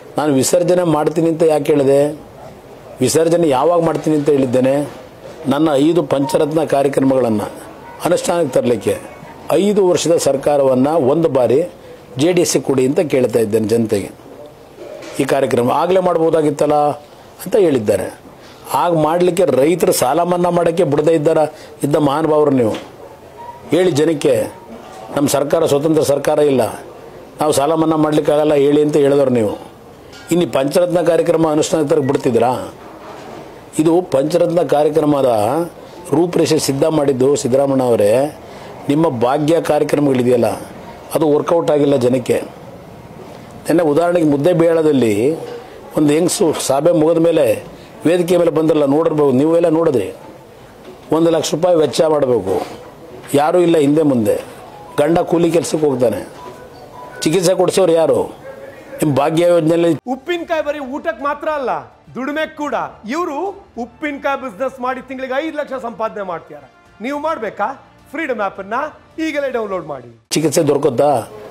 ನಾನು ವಿಸರ್ಜನೆ ಮಾಡ್ತೀನಿ ಅಂತ ಯಾಕೆ ಹೇಳಿದೆ ವಿಸರ್ಜನೆ ಯಾವಾಗ ಮಾಡ್ತೀನಿ ಅಂತ ಹೇಳಿದ್ದೇನೆ ನನ್ನ ಐದು ಪಂಚರತ್ನ ಕಾರ್ಯಕ್ರಮಗಳನ್ನು ಅನುಷ್ಠಾನಕ್ಕೆ ತರಲಿಕ್ಕೆ ಐದು ವರ್ಷದ ಸರ್ಕಾರವನ್ನು ಒಂದು ಬಾರಿ ಜೆ ಡಿ ಎಸ್ಗೆ ಕೊಡಿ ಅಂತ ಕೇಳ್ತಾ ಇದ್ದೇನೆ ಜನತೆಗೆ ಈ ಕಾರ್ಯಕ್ರಮ ಆಗಲೇ ಮಾಡ್ಬೋದಾಗಿತ್ತಲ್ಲ ಅಂತ ಹೇಳಿದ್ದಾರೆ ಆಗ ಮಾಡಲಿಕ್ಕೆ ರೈತರು ಸಾಲ ಮನ್ನಾ ಮಾಡೋಕ್ಕೆ ಬಿಡದೇ ಇದ್ದಾರ ಇದ್ದ ಮಹಾನುಭಾವರು ನೀವು ಹೇಳಿ ಜನಕ್ಕೆ ನಮ್ಮ ಸರ್ಕಾರ ಸ್ವತಂತ್ರ ಸರ್ಕಾರ ಇಲ್ಲ ನಾವು ಸಾಲ ಮನ್ನಾ ಮಾಡಲಿಕ್ಕಾಗಲ್ಲ ಹೇಳಿ ಅಂತ ಹೇಳಿದವ್ರು ನೀವು ಇನ್ನು ಈ ಪಂಚರತ್ನ ಕಾರ್ಯಕ್ರಮ ಅನುಷ್ಠಾನ ತರಕ್ಕೆ ಬಿಡ್ತಿದ್ರಾ ಇದು ಪಂಚರತ್ನ ಕಾರ್ಯಕ್ರಮದ ರೂಪರೇಷೆ ಸಿದ್ಧ ಮಾಡಿದ್ದು ಸಿದ್ದರಾಮಣ್ಣ ಅವರೇ ನಿಮ್ಮ ಭಾಗ್ಯ ಕಾರ್ಯಕ್ರಮಗಳಿದೆಯಲ್ಲ ಅದು ವರ್ಕೌಟ್ ಆಗಿಲ್ಲ ಜನಕ್ಕೆ ನೆನ್ನೆ ಉದಾಹರಣೆಗೆ ಮುದ್ದೆ ಬೇಳದಲ್ಲಿ ಒಂದು ಹೆಂಗಸು ಸಭೆ ಮುಗಿದ ಮೇಲೆ ವೇದಿಕೆ ಮೇಲೆ ಬಂದ್ರಲ್ಲ ನೋಡಿರ್ಬೋದು ನೀವು ಎಲ್ಲ ನೋಡಿದ್ರಿ ಒಂದು ಲಕ್ಷ ರೂಪಾಯಿ ವೆಚ್ಚ ಮಾಡಬೇಕು ಯಾರೂ ಇಲ್ಲ ಹಿಂದೆ ಮುಂದೆ ಗಂಡ ಕೂಲಿ ಕೆಲಸಕ್ಕೆ ಹೋಗ್ತಾನೆ ಚಿಕಿತ್ಸೆ ಕೊಡಿಸೋರು ಯಾರು ನಿಮ್ಮ ಭಾಗ್ಯ ಯೋಜನೆಯಲ್ಲಿ ಉಪ್ಪಿನಕಾಯಿ ಬರೀ ಊಟಕ್ಕೆ ಮಾತ್ರ ಅಲ್ಲ ದುಡಿಮೆ ಕೂಡ ಇವರು ಉಪ್ಪಿನಕಾಯಿ ಬಿಸ್ನೆಸ್ ಮಾಡಿ ತಿಂಗಳಿಗೆ ಐದು ಲಕ್ಷ ಸಂಪಾದನೆ ಮಾಡ್ತಾರೆ ನೀವು ಮಾಡ್ಬೇಕಾ ಫ್ರೀಡಮ್ ಆಪ್ ಅನ್ನ ಈಗಲೇ ಡೌನ್ಲೋಡ್ ಮಾಡಿ ಚಿಕಿತ್ಸೆ ದೊರಕುತ್ತಾ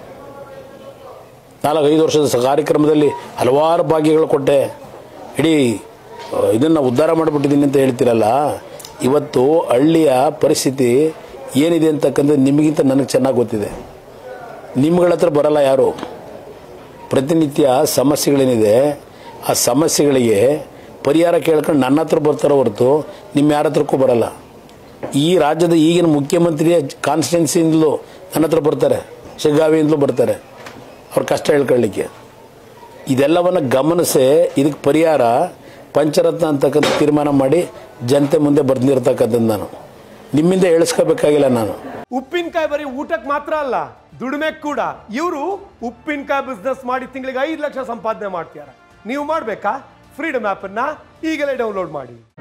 ನಾಲ್ಕೈದು ವರ್ಷದ ಸ- ಕಾರ್ಯಕ್ರಮದಲ್ಲಿ ಹಲವಾರು ಭಾಗ್ಯಗಳು ಕೊಟ್ಟೆ ಇಡೀ ಆ, ಇದನ್ನ ಉದ್ಧಾರ ಮಾಡಿಬಿಟ್ಟಿದ್ದೀನಿ ಅಂತ ಹೇಳ್ತೀರಲ್ಲ ಇವತ್ತು ಹಳ್ಳಿಯ ಪರಿಸ್ಥಿತಿ ಏನಿದೆ ಅಂತಕ್ಕಂಥ ನಿಮಗಿಂತ ನನಗೆ ಚೆನ್ನಾಗಿ ಗೊತ್ತಿದೆ ನಿಮ್ಗಳ ಹತ್ರ ಬರಲ್ಲ ಯಾರು ಪ್ರತಿನಿತ್ಯ ಸಮಸ್ಯೆಗಳೇನಿದೆ ಆ ಸಮಸ್ಯೆಗಳಿಗೆ ಪರಿಹಾರ ಕೇಳ್ಕೊಂಡು ನನ್ನ ಹತ್ರ ಬರ್ತಾರೋ ಹೊರತು ನಿಮ್ಮ ಯಾರ ಹತ್ರಕ್ಕೂ ಬರಲ್ಲ ಈ ರಾಜ್ಯದ ಈಗಿನ ಮುಖ್ಯಮಂತ್ರಿಯ ಕಾನ್ಸ್ಟಿಟ್ಯೂನ್ಸಿಯಿಂದಲೂ ನನ್ನ ಹತ್ರ ಬರ್ತಾರೆ ಶಿಗ್ಗಾವಿಯಿಂದಲೂ ಬರ್ತಾರೆ ಅವ್ರ ಕಷ್ಟ ಹೇಳ್ಕೊಳ್ಳಿಕ್ಕೆ ಇದೆಲ್ಲವನ್ನು ಗಮನಿಸಿ ಇದಕ್ಕೆ ಪರಿಹಾರ ಪಂಚರತ್ನ ಅಂತಕ್ಕಂಥ ತೀರ್ಮಾನ ಮಾಡಿ ಜನತೆ ಮುಂದೆ ಬರ್ದಿರ್ತಕ್ಕಂಥದ್ದು ನಾನು ನಿಮ್ಮಿಂದ ಹೇಳಿಸ್ಕೋಬೇಕಾಗಿಲ್ಲ ನಾನು ಉಪ್ಪಿನಕಾಯಿ ಬರೀ ಊಟಕ್ಕೆ ಮಾತ್ರ ಅಲ್ಲ ದುಡಿಮೆ ಕೂಡ ಇವರು ಉಪ್ಪಿನಕಾಯಿ ಬಿಸ್ನೆಸ್ ಮಾಡಿ ತಿಂಗಳಿಗೆ ಐದು ಲಕ್ಷ ಸಂಪಾದನೆ ಮಾಡ್ತಾರೆ ನೀವು ಮಾಡ್ಬೇಕಾ ಫ್ರೀಡಮ್ ಆಪ್ ಅನ್ನ ಈಗಲೇ ಡೌನ್ಲೋಡ್ ಮಾಡಿ